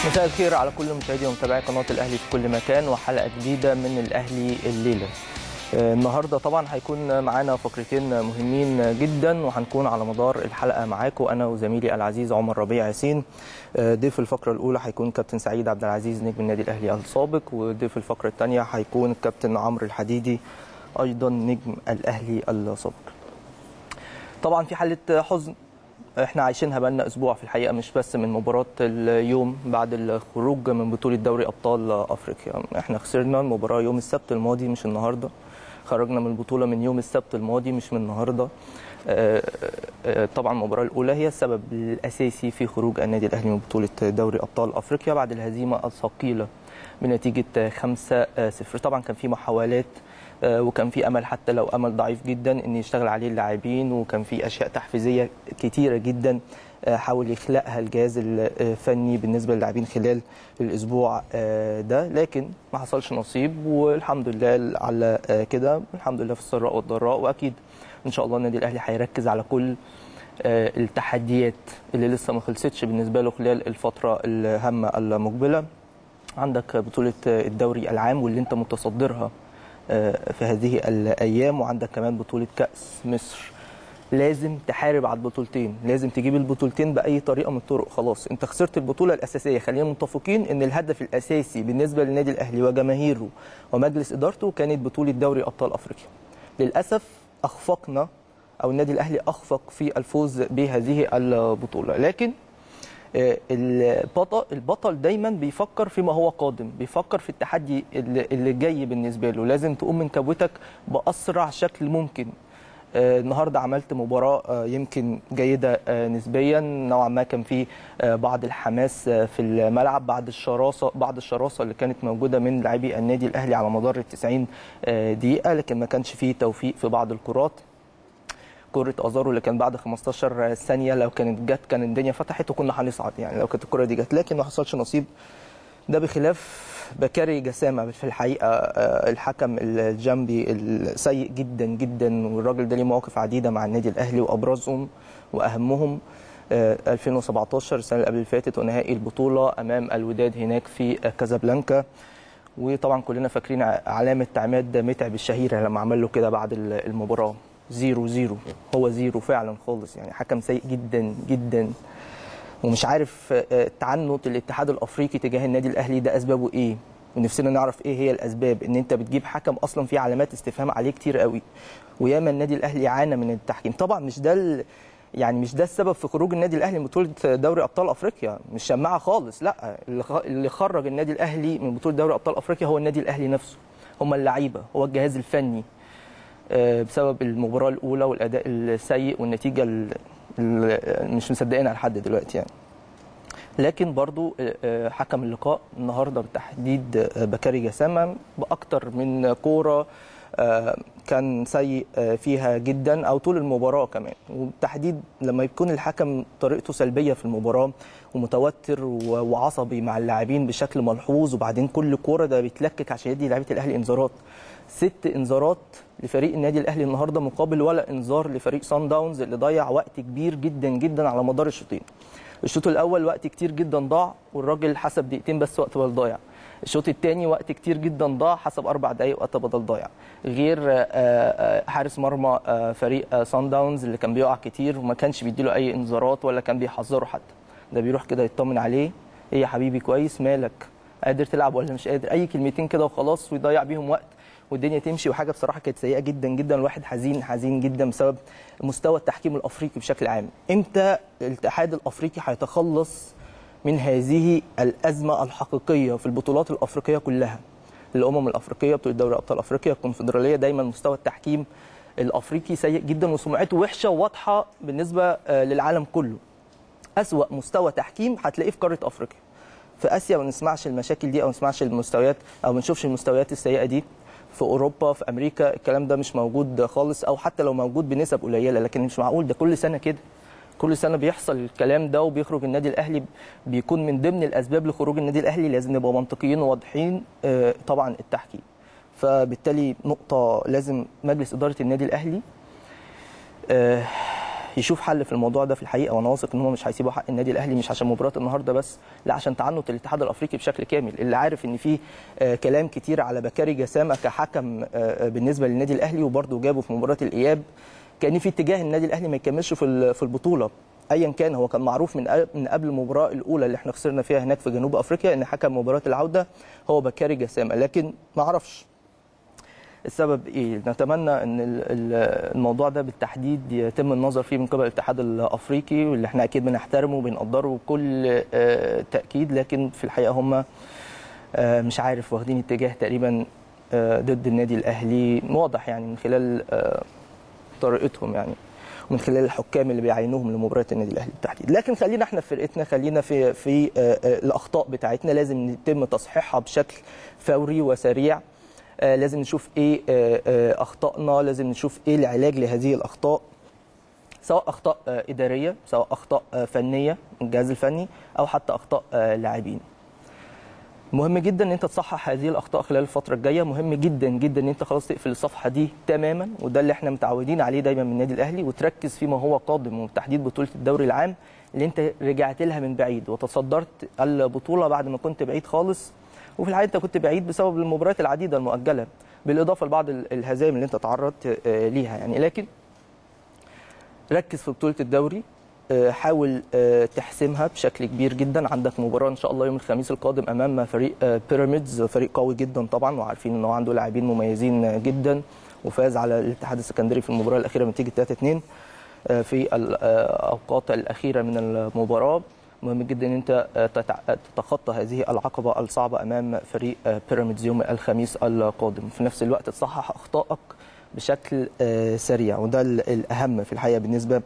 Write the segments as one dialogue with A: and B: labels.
A: مساء الخير على كل مشاهدي ومتابعي قناه الاهلي في كل مكان وحلقه جديده من الاهلي الليله. آه، النهارده طبعا هيكون معانا فقرتين مهمين جدا وهنكون على مدار الحلقه معاكم انا وزميلي العزيز عمر ربيع ياسين. آه، ضيف الفقره الاولى هيكون كابتن سعيد عبد العزيز نجم النادي الاهلي السابق وضيف الفقره الثانيه هيكون الكابتن عمرو الحديدي ايضا نجم الاهلي السابق. طبعا في حاله حزن احنا عايشينها بقالنا اسبوع في الحقيقه مش بس من مباراه اليوم بعد الخروج من بطوله دوري ابطال افريقيا احنا خسرنا المباراه يوم السبت الماضي مش النهارده خرجنا من البطوله من يوم السبت الماضي مش من النهارده آه، آه، طبعا المباراه الاولى هي السبب الاساسي في خروج النادي الاهلي من بطوله دوري ابطال افريقيا بعد الهزيمه الثقيله بنتيجه 5-0 طبعا كان في محاولات آه، وكان في امل حتى لو امل ضعيف جدا ان يشتغل عليه اللاعبين وكان في اشياء تحفيزيه كتيره جدا آه، حاول يخلقها الجهاز الفني بالنسبه للاعبين خلال الاسبوع آه، ده لكن ما حصلش نصيب والحمد لله على آه، كده الحمد لله في السراء والضراء واكيد ان شاء الله النادي الاهلي هيركز على كل آه، التحديات اللي لسه ما خلصتش بالنسبه له خلال الفتره الهامه المقبله عندك بطوله الدوري العام واللي انت متصدرها آه، في هذه الايام وعندك كمان بطوله كاس مصر لازم تحارب على البطولتين لازم تجيب البطولتين باي طريقه من الطرق خلاص انت خسرت البطوله الاساسيه خلينا متفقين ان الهدف الاساسي بالنسبه للنادي الاهلي وجماهيره ومجلس ادارته كانت بطوله دوري ابطال افريقيا للاسف اخفقنا او النادي الاهلي اخفق في الفوز بهذه البطوله لكن آه، البطل البطل دايما بيفكر فيما هو قادم بيفكر في التحدي اللي اللي جاي بالنسبه له لازم تقوم من كبوتك باسرع شكل ممكن آه، النهارده عملت مباراه آه، يمكن جيده آه، نسبيا نوعا ما كان في آه، بعض الحماس آه، في الملعب بعد الشراسه بعض الشراسه اللي كانت موجوده من لاعبي النادي الاهلي على مدار ال 90 آه، دقيقه لكن ما كانش فيه توفيق في بعض الكرات كرة ازارو اللي كان بعد 15 ثانية لو كانت جت كان الدنيا فتحت وكنا هنصعد يعني لو كانت الكرة دي جت لكن ما حصلش نصيب ده بخلاف بكاري جسامة في الحقيقة آه، الحكم الجنبي السيء جدا جدا والراجل ده ليه مواقف عديدة مع النادي الأهلي وأبرزهم وأهمهم آه، 2017 السنة اللي قبل اللي فاتت ونهائي البطولة أمام الوداد هناك في كازابلانكا وطبعا كلنا فاكرين علامة عماد متعب الشهيرة لما عمل له كده بعد المباراة زيرو زيرو هو زيرو فعلا خالص يعني حكم سيء جدا جدا ومش عارف آه، تعنت الاتحاد الافريقي تجاه النادي الاهلي ده اسبابه ايه ونفسنا نعرف ايه هي الاسباب ان انت بتجيب حكم اصلا فيه علامات استفهام عليه كتير قوي وياما النادي الاهلي عانى من التحكيم طبعا مش ده ال... يعني مش ده السبب في خروج النادي الاهلي من بطوله دوري ابطال افريقيا مش شماعه خالص لا اللي خ- اللي خرج النادي الاهلي من بطوله دوري ابطال افريقيا هو النادي الاهلي نفسه هم اللعيبه هو الجهاز الفني آه، بسبب المباراه الاولى والاداء السيء والنتيجه ال- ال- مش مصدقينها لحد دلوقتي يعني لكن برضو آه، آه، حكم اللقاء النهارده بالتحديد آه، بكاري جسامه باكتر من كوره آه، كان سيء آه، فيها جدا او طول المباراه كمان وبالتحديد لما يكون الحكم طريقته سلبيه في المباراه ومتوتر و- وعصبي مع اللاعبين بشكل ملحوظ وبعدين كل كوره ده بيتلكك عشان يدي لعيبه الاهلي انذارات ست انذارات لفريق النادي الاهلي النهارده مقابل ولا انذار لفريق سان داونز اللي ضيع وقت كبير جدا جدا على مدار الشوطين الشوط الاول وقت كتير جدا ضاع والراجل حسب دقيقتين بس وقت بدل ضايع الشوط الثاني وقت كتير جدا ضاع حسب اربع دقائق وقت بدل ضايع غير آه، آه، حارس مرمى آه، فريق آه، سان داونز اللي كان بيقع كتير وما كانش بيديله اي انذارات ولا كان بيحذره حتى ده بيروح كده يطمن عليه ايه يا حبيبي كويس مالك قادر تلعب ولا مش قادر اي كلمتين كده وخلاص ويضيع بيهم وقت والدنيا تمشي وحاجه بصراحه كانت سيئه جدا جدا الواحد حزين حزين جدا بسبب مستوى التحكيم الافريقي بشكل عام امتى الاتحاد الافريقي هيتخلص من هذه الازمه الحقيقيه في البطولات الافريقيه كلها الامم الافريقيه بطوله دوري ابطال افريقيا الكونفدراليه دايما مستوى التحكيم الافريقي سيء جدا وسمعته وحشه وواضحه بالنسبه آه، للعالم كله أسوأ مستوى تحكيم هتلاقيه في قاره افريقيا في اسيا ما نسمعش المشاكل دي او ما نسمعش المستويات او ما نشوفش المستويات السيئه دي في اوروبا في امريكا الكلام ده مش موجود خالص او حتى لو موجود بنسب قليله لكن مش معقول ده كل سنه كده كل سنه بيحصل الكلام ده وبيخرج النادي الاهلي بيكون من ضمن الاسباب لخروج النادي الاهلي لازم نبقى منطقيين وواضحين آه، طبعا التحكيم فبالتالي نقطه لازم مجلس اداره النادي الاهلي آه، يشوف حل في الموضوع ده في الحقيقه وانا واثق ان هم مش هيسيبوا حق النادي الاهلي مش عشان مباراه النهارده بس لا عشان تعنت الاتحاد الافريقي بشكل كامل اللي عارف ان في آه، كلام كتير على بكاري جسامه كحكم آه، بالنسبه للنادي الاهلي وبرده جابه في مباراه الاياب كان في اتجاه النادي الاهلي ما يكملش في ال- في البطوله ايا كان هو كان معروف من قبل- من قبل المباراه الاولى اللي احنا خسرنا فيها هناك في جنوب افريقيا ان حكم مباراه العوده هو بكاري جسامه لكن ما اعرفش السبب ايه نتمنى ان ال- ال- الموضوع ده بالتحديد يتم النظر فيه من قبل الاتحاد الافريقي واللي احنا اكيد بنحترمه وبنقدره بكل آه، تاكيد لكن في الحقيقه هم آه، مش عارف واخدين اتجاه تقريبا آه، ضد النادي الاهلي واضح يعني من خلال آه، طريقتهم يعني ومن خلال الحكام اللي بيعينوهم لمباريات النادي الاهلي بالتحديد لكن خلينا احنا في فرقتنا خلينا في في آه، آه، الاخطاء بتاعتنا لازم يتم تصحيحها بشكل فوري وسريع آه، لازم نشوف ايه آه، آه، اخطائنا لازم نشوف ايه العلاج لهذه الاخطاء سواء اخطاء آه، اداريه سواء اخطاء آه، فنيه من الجهاز الفني او حتى اخطاء آه، لاعبين مهم جدا ان انت تصحح هذه الاخطاء خلال الفتره الجايه مهم جدا جدا ان انت خلاص تقفل الصفحه دي تماما وده اللي احنا متعودين عليه دايما من النادي الاهلي وتركز فيما هو قادم وبالتحديد بطوله الدوري العام اللي انت رجعت لها من بعيد وتصدرت البطوله بعد ما كنت بعيد خالص وفي الحقيقه انت كنت بعيد بسبب المباريات العديده المؤجله بالاضافه لبعض ال- الهزائم اللي انت تعرضت آه، ليها يعني لكن ركز في بطوله الدوري آه، حاول آه، تحسمها بشكل كبير جدا عندك مباراه ان شاء الله يوم الخميس القادم امام فريق آه، بيراميدز فريق قوي جدا طبعا وعارفين ان هو عنده لاعبين مميزين آه، جدا وفاز على الاتحاد السكندري في المباراه الاخيره بنتيجه 3 2 في الاوقات الاخيره من المباراه مهم جدا ان انت آه، تتع- تتخطى هذه العقبه الصعبه امام فريق آه، بيراميدز يوم الخميس القادم في نفس الوقت تصحح اخطائك بشكل آه، سريع وده ال- الاهم في الحقيقه بالنسبه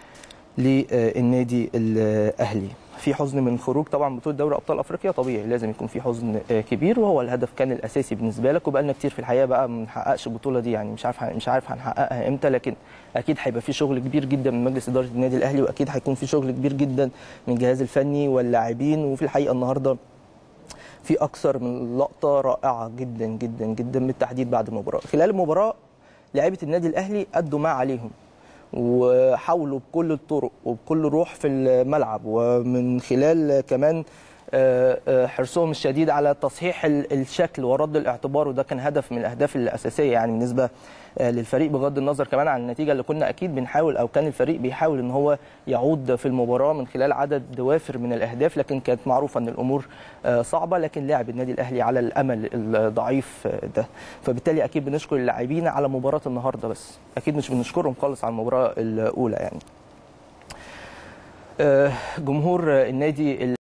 A: للنادي الاهلي في حزن من خروج طبعا بطوله دوري ابطال افريقيا طبيعي لازم يكون في حزن آه، كبير وهو الهدف كان الاساسي بالنسبه لك وبقالنا كتير في الحقيقه بقى ما نحققش البطوله دي يعني مش عارف مش عارف هنحققها امتى لكن اكيد هيبقى في شغل كبير جدا من مجلس اداره النادي الاهلي واكيد هيكون في شغل كبير جدا من الجهاز الفني واللاعبين وفي الحقيقه النهارده في اكثر من لقطه رائعه جدا جدا جدا بالتحديد بعد المباراه خلال المباراه لعيبه النادي الاهلي ادوا ما عليهم وحاولوا بكل الطرق وبكل روح في الملعب ومن خلال كمان آه، آه، حرصهم الشديد على تصحيح ال- الشكل ورد الاعتبار وده كان هدف من الاهداف الاساسيه يعني بالنسبه آه، للفريق بغض النظر كمان عن النتيجه اللي كنا اكيد بنحاول او كان الفريق بيحاول ان هو يعود في المباراه من خلال عدد وافر من الاهداف لكن كانت معروفه ان الامور آه، صعبه لكن لعب النادي الاهلي على الامل الضعيف آه، ده فبالتالي اكيد بنشكر اللاعبين على مباراه النهارده بس اكيد مش بنشكرهم خالص على المباراه الاولى يعني آه، جمهور النادي